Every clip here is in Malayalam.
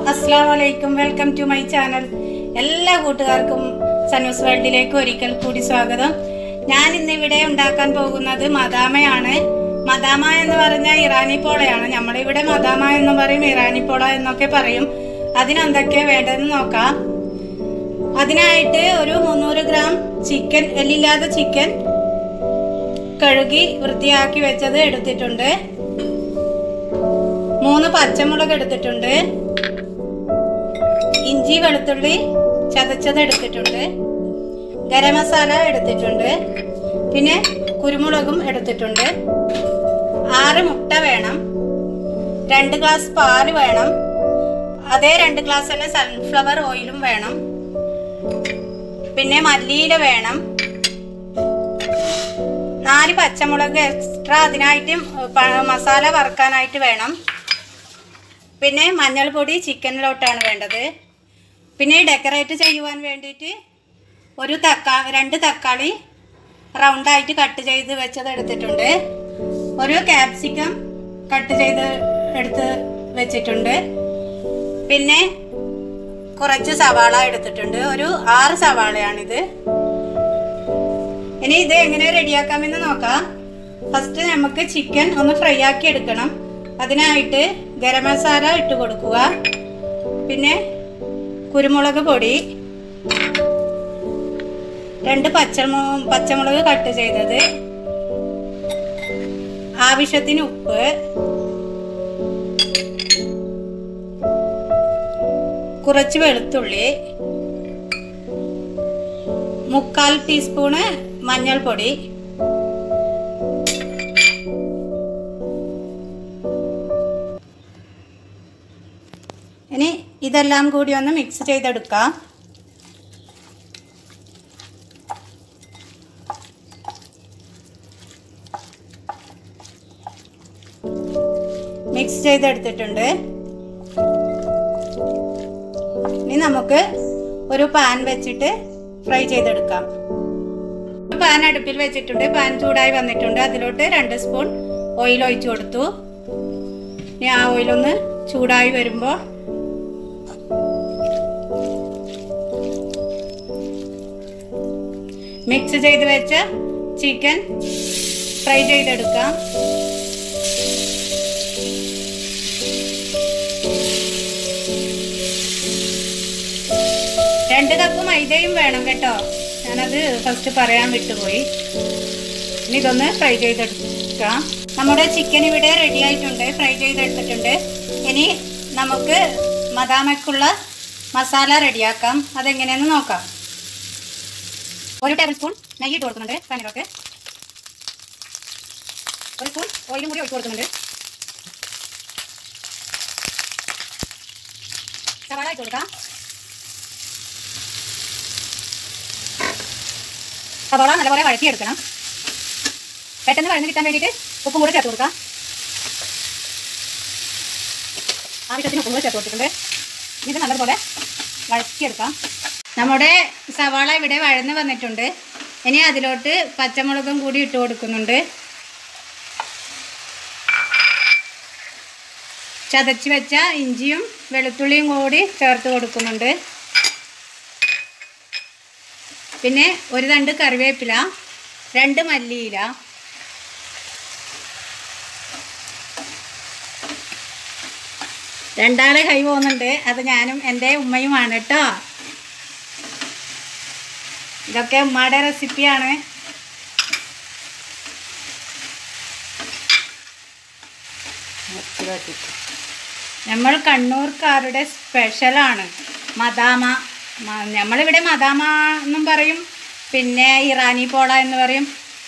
അസ്സാം വലൈക്കും വെൽക്കം ടു മൈ ചാനൽ എല്ലാ കൂട്ടുകാർക്കും സനൂസ് വേൾഡിലേക്ക് ഒരിക്കൽ കൂടി സ്വാഗതം ഞാൻ ഇന്ന് ഇവിടെ ഉണ്ടാക്കാൻ പോകുന്നത് മദാമയാണ് മദാമ എന്ന് പറഞ്ഞാൽ ഇറാനി പോളയാണ് നമ്മളിവിടെ മദാമ എന്ന് പറയും ഇറാനി പോള എന്നൊക്കെ പറയും അതിനെന്തൊക്കെയാ വേണ്ടതെന്ന് നോക്കാം അതിനായിട്ട് ഒരു മുന്നൂറ് ഗ്രാം ചിക്കൻ എല്ലില്ലാത്ത ചിക്കൻ കഴുകി വൃത്തിയാക്കി വെച്ചത് എടുത്തിട്ടുണ്ട് മൂന്ന് പച്ചമുളക് എടുത്തിട്ടുണ്ട് ഇഞ്ചി വെളുത്തുള്ളി ചതച്ചത് എടുത്തിട്ടുണ്ട് ഗരം മസാല എടുത്തിട്ടുണ്ട് പിന്നെ കുരുമുളകും എടുത്തിട്ടുണ്ട് ആറ് മുട്ട വേണം രണ്ട് ഗ്ലാസ് പാല് വേണം അതേ രണ്ട് ഗ്ലാസ് തന്നെ സൺഫ്ലവർ ഓയിലും വേണം പിന്നെ മല്ലിയില വേണം നാല് പച്ചമുളക് എക്സ്ട്രാ അതിനായിട്ട് പ- മസാല വറുക്കാനായിട്ട് വേണം പിന്നെ മഞ്ഞൾപ്പൊടി ചിക്കനിലോട്ടാണ് വേണ്ടത് പിന്നെ ഡെക്കറേറ്റ് ചെയ്യുവാൻ വേണ്ടിയിട്ട് ഒരു തക്കാ രണ്ട് തക്കാളി റൗണ്ടായിട്ട് കട്ട് ചെയ്ത് വെച്ചത് എടുത്തിട്ടുണ്ട് ഒരു ക്യാപ്സിക്കം കട്ട് ചെയ്ത് എടുത്ത് വെച്ചിട്ടുണ്ട് പിന്നെ കുറച്ച് സവാള എടുത്തിട്ടുണ്ട് ഒരു ആറ് സവാളയാണിത് ഇനി ഇത് എങ്ങനെ റെഡിയാക്കാമെന്ന് നോക്കാം ഫസ്റ്റ് നമുക്ക് ചിക്കൻ ഒന്ന് ഫ്രൈ ആക്കി എടുക്കണം അതിനായിട്ട് ഗരം മസാല ഇട്ട് കൊടുക്കുക പിന്നെ കുരുമുളക് പൊടി രണ്ട് പച്ചമു പച്ചമുളക് കട്ട് ചെയ്തത് ആവശ്യത്തിന് ഉപ്പ് കുറച്ച് വെളുത്തുള്ളി മുക്കാൽ ടീസ്പൂണ് മഞ്ഞൾപ്പൊടി ഇനി ഇതെല്ലാം കൂടി ഒന്ന് മിക്സ് ചെയ്തെടുക്കാം മിക്സ് ചെയ്തെടുത്തിട്ടുണ്ട് ഇനി നമുക്ക് ഒരു പാൻ വെച്ചിട്ട് ഫ്രൈ ചെയ്തെടുക്കാം പാൻ അടുപ്പിൽ വെച്ചിട്ടുണ്ട് പാൻ ചൂടായി വന്നിട്ടുണ്ട് അതിലോട്ട് രണ്ട് സ്പൂൺ ഓയിൽ ഒഴിച്ചു കൊടുത്തു ഇനി ആ ഓയിലൊന്ന് ചൂടായി വരുമ്പോൾ മിക്സ് ചെയ്ത് വെച്ച ചിക്കൻ ഫ്രൈ ചെയ്തെടുക്കാം രണ്ട് കപ്പ് മൈദയും വേണം കേട്ടോ ഞാനത് ഫസ്റ്റ് പറയാൻ വിട്ടുപോയി ഇനി ഇതൊന്ന് ഫ്രൈ ചെയ്തെടുക്കാം നമ്മുടെ ചിക്കൻ ഇവിടെ റെഡി ആയിട്ടുണ്ട് ഫ്രൈ ചെയ്തെടുത്തിട്ടുണ്ട് ഇനി നമുക്ക് മദാമയ്ക്കുള്ള മസാല റെഡിയാക്കാം അതെങ്ങനെയെന്ന് നോക്കാം ഒരു ടേബിൾ സ്പൂൺ നെയ്യ് ഇട്ട് കൊടുക്കുന്നുണ്ട് പാനിലോട്ട് ഒരു സ്പൂൺ ഓയിലും കൂടി ഒഴിച്ച് കൊടുക്കുന്നുണ്ട് സവാള ഇട്ട് കൊടുക്കാം സവാള നല്ലപോലെ വഴറ്റിയെടുക്കണം പെട്ടെന്ന് വഴന്ന് കിട്ടാൻ വേണ്ടിയിട്ട് ഉപ്പും കൂടെ ചേർത്ത് കൊടുക്കാം ആവശ്യത്തിന് ഉപ്പും കൂടെ ചേർത്ത് കൊടുത്തിട്ടുണ്ട് ഇത് നല്ലതുപോലെ വഴറ്റിയെടുക്കാം നമ്മുടെ സവാള ഇവിടെ വഴന്ന് വന്നിട്ടുണ്ട് ഇനി അതിലോട്ട് പച്ചമുളകും കൂടി ഇട്ട് കൊടുക്കുന്നുണ്ട് ചതച്ച് വെച്ച ഇഞ്ചിയും വെളുത്തുള്ളിയും കൂടി ചേർത്ത് കൊടുക്കുന്നുണ്ട് പിന്നെ ഒരു തണ്ട് കറിവേപ്പില രണ്ട് മല്ലിയില രണ്ടാളെ കൈ പോകുന്നുണ്ട് അത് ഞാനും എൻ്റെ ഉമ്മയുമാണ് കേട്ടോ ഇതൊക്കെ ഉമ്മയുടെ റെസിപ്പിയാണ് നമ്മൾ കണ്ണൂർക്കാരുടെ സ്പെഷ്യലാണ് മദാമ മ- നമ്മളിവിടെ മദാമ എന്നും പറയും പിന്നെ ഇറാനി പോള എന്ന് പറയും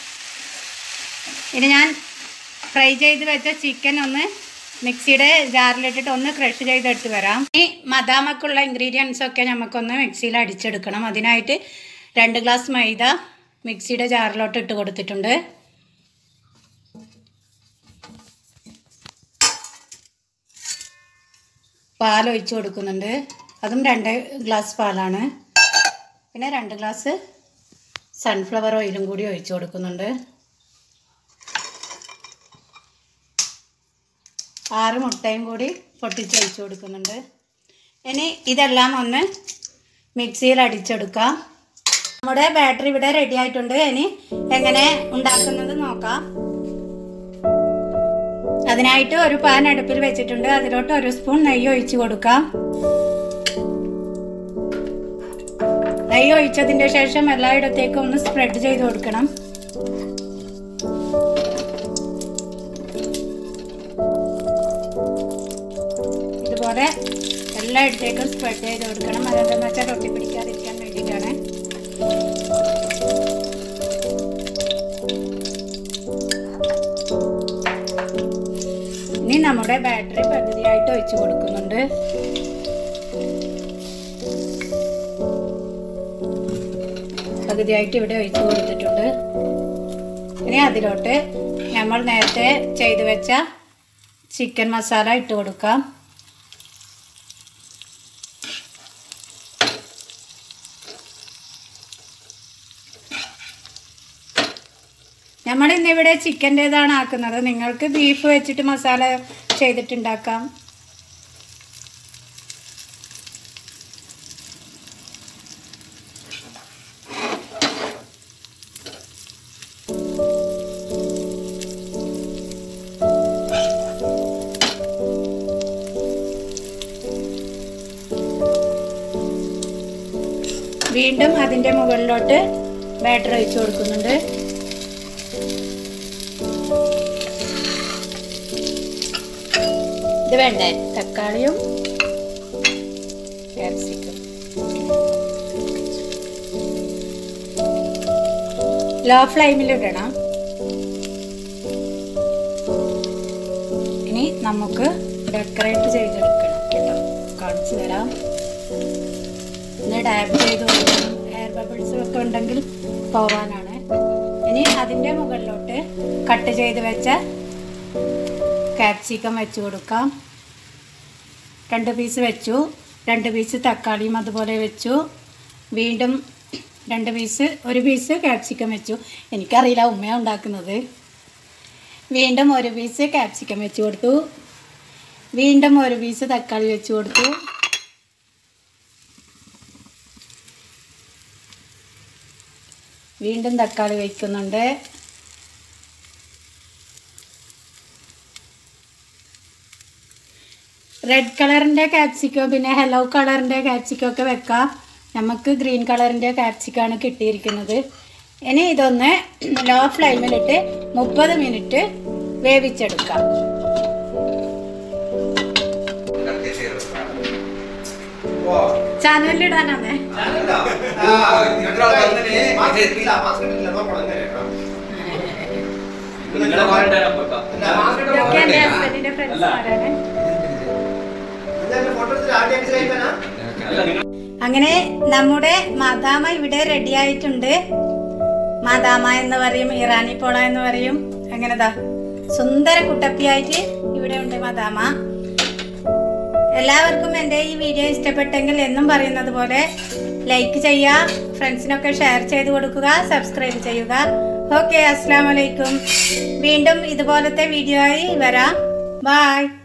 ഇനി ഞാൻ ഫ്രൈ ചെയ്ത് വെച്ച ചിക്കൻ ഒന്ന് മിക്സിയുടെ ജാറിലിട്ടിട്ട് ഒന്ന് ക്രഷ് ചെയ്തെടുത്ത് വരാം ഈ മദാമക്കുള്ള ഇൻഗ്രീഡിയൻസ് ഒക്കെ നമുക്കൊന്ന് മിക്സിയിൽ അടിച്ചെടുക്കണം അതിനായിട്ട് രണ്ട് ഗ്ലാസ് മൈദ മിക്സിയുടെ ജാറിലോട്ട് ഇട്ട് കൊടുത്തിട്ടുണ്ട് പാൽ ഒഴിച്ച് കൊടുക്കുന്നുണ്ട് അതും രണ്ട് ഗ്ലാസ് പാലാണ് പിന്നെ രണ്ട് ഗ്ലാസ് സൺഫ്ലവർ ഓയിലും കൂടി ഒഴിച്ച് കൊടുക്കുന്നുണ്ട് ആറ് മുട്ടയും കൂടി പൊട്ടിച്ച് ഒഴിച്ച് കൊടുക്കുന്നുണ്ട് ഇനി ഇതെല്ലാം ഒന്ന് മിക്സിയിൽ അടിച്ചെടുക്കാം നമ്മുടെ ബാറ്ററി ഇവിടെ റെഡി ആയിട്ടുണ്ട് ഇനി എങ്ങനെ ഉണ്ടാക്കുന്നത് നോക്കാം അതിനായിട്ട് ഒരു പാൻ അടുപ്പിൽ വെച്ചിട്ടുണ്ട് അതിലോട്ട് ഒരു സ്പൂൺ നെയ്യ് ഒഴിച്ചു കൊടുക്കാം നെയ്യ് ഒഴിച്ചതിന്റെ ശേഷം എല്ലായിടത്തേക്കും ഒന്ന് സ്പ്രെഡ് ചെയ്ത് കൊടുക്കണം ഇതുപോലെ എല്ലായിടത്തേക്കും സ്പ്രെഡ് ചെയ്ത് കൊടുക്കണം അതെന്താണെന്ന് വെച്ചാൽ ഒട്ടി പിടിക്കാതിരിക്കാൻ വേണ്ടിയിട്ടാണ് ഇനി നമ്മുടെ ബാറ്ററി പകുതിയായിട്ട് ഒഴിച്ചു കൊടുക്കുന്നുണ്ട് പകുതിയായിട്ട് ഇവിടെ ഒഴിച്ചു കൊടുത്തിട്ടുണ്ട് ഇനി അതിലോട്ട് നമ്മൾ നേരത്തെ ചെയ്തു വെച്ച ചിക്കൻ മസാല ഇട്ട് കൊടുക്കാം നമ്മൾ ഇന്നിവിടെ ചിക്കൻ്റേതാണ് ആക്കുന്നത് നിങ്ങൾക്ക് ബീഫ് വെച്ചിട്ട് മസാല ചെയ്തിട്ടുണ്ടാക്കാം വീണ്ടും അതിൻ്റെ മുകളിലോട്ട് ബാറ്റർ ഒഴിച്ചു കൊടുക്കുന്നുണ്ട് ഇത് വേണ്ടേ തക്കാളിയും ക്യാപ്സിക്കം ലോ ഫ്ലെയിമിൽ ഇടണം ഇനി നമുക്ക് ഡെക്കറേറ്റ് ചെയ്തെടുക്കണം കേട്ടോ കാണിച്ചു തരാം ഒന്ന് ഡാബ് ചെയ്ത് കൊടുക്കണം എയർ ബബിൾസ് ഒക്കെ ഉണ്ടെങ്കിൽ പോവാനാണ് ഇനി അതിൻ്റെ മുകളിലോട്ട് കട്ട് ചെയ്ത് വെച്ച ക്യാപ്സിക്കം വെച്ച് കൊടുക്കാം രണ്ട് പീസ് വെച്ചു രണ്ട് പീസ് തക്കാളിയും അതുപോലെ വെച്ചു വീണ്ടും രണ്ട് പീസ് ഒരു പീസ് ക്യാപ്സിക്കം വെച്ചു എനിക്കറിയില്ല ഉമ്മയാണ് ഉണ്ടാക്കുന്നത് വീണ്ടും ഒരു പീസ് ക്യാപ്സിക്കം വെച്ച് കൊടുത്തു വീണ്ടും ഒരു പീസ് തക്കാളി വെച്ച് കൊടുത്തു വീണ്ടും തക്കാളി വയ്ക്കുന്നുണ്ട് റെഡ് കളറിൻ്റെ ക്യാപ്സിക്കോ പിന്നെ ഹെലോ കളറിൻ്റെ ക്യാപ്സിക്കോ ഒക്കെ വെക്കാം നമുക്ക് ഗ്രീൻ കളറിൻ്റെ ക്യാപ്സിക്കാണ് കിട്ടിയിരിക്കുന്നത് ഇനി ഇതൊന്ന് ലോ ഫ്ലെയിമിലിട്ട് മുപ്പത് മിനിറ്റ് വേവിച്ചെടുക്കാം ചാനലിലിടാനാണേ ഇതൊക്കെ എൻ്റെ ഹസ്ബൻഡിൻ്റെ ഫ്രണ്ട്സ്മാരാണ് അങ്ങനെ നമ്മുടെ മദാമ ഇവിടെ റെഡി ആയിട്ടുണ്ട് മദാമ എന്ന് പറയും ഇറാനി പോള എന്ന് പറയും അങ്ങനെതാ സുന്ദര കുട്ടപ്പിയായിട്ട് ഇവിടെ ഉണ്ട് മദാമ എല്ലാവർക്കും എൻ്റെ ഈ വീഡിയോ ഇഷ്ടപ്പെട്ടെങ്കിൽ എന്നും പറയുന്നത് പോലെ ലൈക്ക് ചെയ്യുക ഫ്രണ്ട്സിനൊക്കെ ഷെയർ ചെയ്ത് കൊടുക്കുക സബ്സ്ക്രൈബ് ചെയ്യുക ഓക്കെ അസ്സാം വലൈക്കും വീണ്ടും ഇതുപോലത്തെ വീഡിയോ ആയി വരാം ബായ്